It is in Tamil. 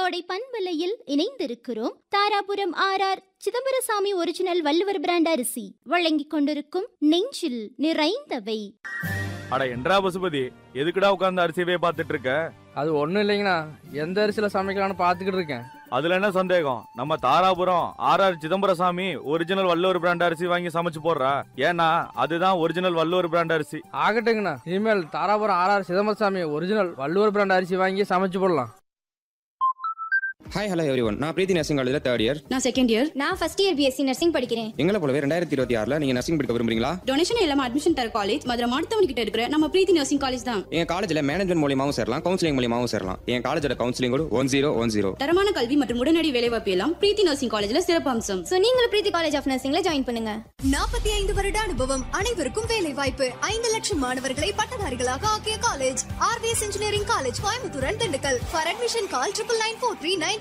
கோடை பண்பலையில் இணைந்திருக்கிறோம் Dharapuram R R Chidambarasamy original Valluvar brand அரிசி வழங்கிக் கொண்டிருக்கும் நெஞ்சில் நிறைந்தவை அட என்றா பசுபதி எதுக்குடா உட்கார்ந்து அரிசியவே பார்த்துட்டு இருக்க அது ஒன்றும் இல்லைங்கண்ணா எந்த அரிசியில் சமைக்கலாம்னு பார்த்துக்கிட்டு இருக்கேன் அதுல என்ன சந்தேகம் நம்ம Dharapuram R R Chidambarasamy original Valluvar brand அரிசி வாங்கி சமைச்சு போடுறா ஏன்னா அதுதான் ஒரிஜினல் வள்ளுவர் பிராண்ட் அரிசி ஆகட்டுங்கண்ணா இனிமேல் Dharapuram RR Chidambarasamy original Valluvar brand அரிசி வாங்கி சமைச்சு போடலாம் ஹாய் ஹலோ எவ்ரி ஒன் நான் பிரீத்தி நர்சிங் காலேஜில் தேர்ட் இயர் நான் செகண்ட் இயர் நான் ஃபர்ஸ்ட் இயர் பிஎஸ்சி நர்சிங் படிக்கிறேன் எங்களை போலவே ரெண்டாயிரத்தி இருபத்தி ஆறில் நீங்கள் நர்சிங் படிக்க விரும்புறீங்களா டொனேஷன் இல்லாம அட்மிஷன் தர காலேஜ் மதுரை மாடுத்தவன் கிட்ட இருக்கிற நம்ம பிரீத்தி நர்சிங் காலேஜ் தான் எங்கள் காலேஜில் மேனேஜ்மெண்ட் மூலியமாகவும் சேரலாம் கவுன்சிலிங் மூலியமாகவும் சேரலாம் என் காலேஜோட கவுன்சிலிங் கூட ஒன் ஜீரோ ஒன் ஜீரோ தரமான கல்வி மற்றும் உடனடி வேலைவாய்ப்பு எல்லாம் பிரீத்தி நர்சிங் காலேஜ்ல சிறப்பு அம்சம் ஸோ நீங்களும் பிரீத்தி காலேஜ் ஆஃப் நர்சிங்ல ஜாயின் பண்ணுங்க நாற்பத்தி ஐந்து வருட அனுபவம் அனைவருக்கும் வேலை வாய்ப்பு ஐந்து லட்சம் மாணவர்களை பட்டதாரிகளாக ஆக்கிய college RVS engineering college Coimbatore and Dindigul for admission call triple nine four three nine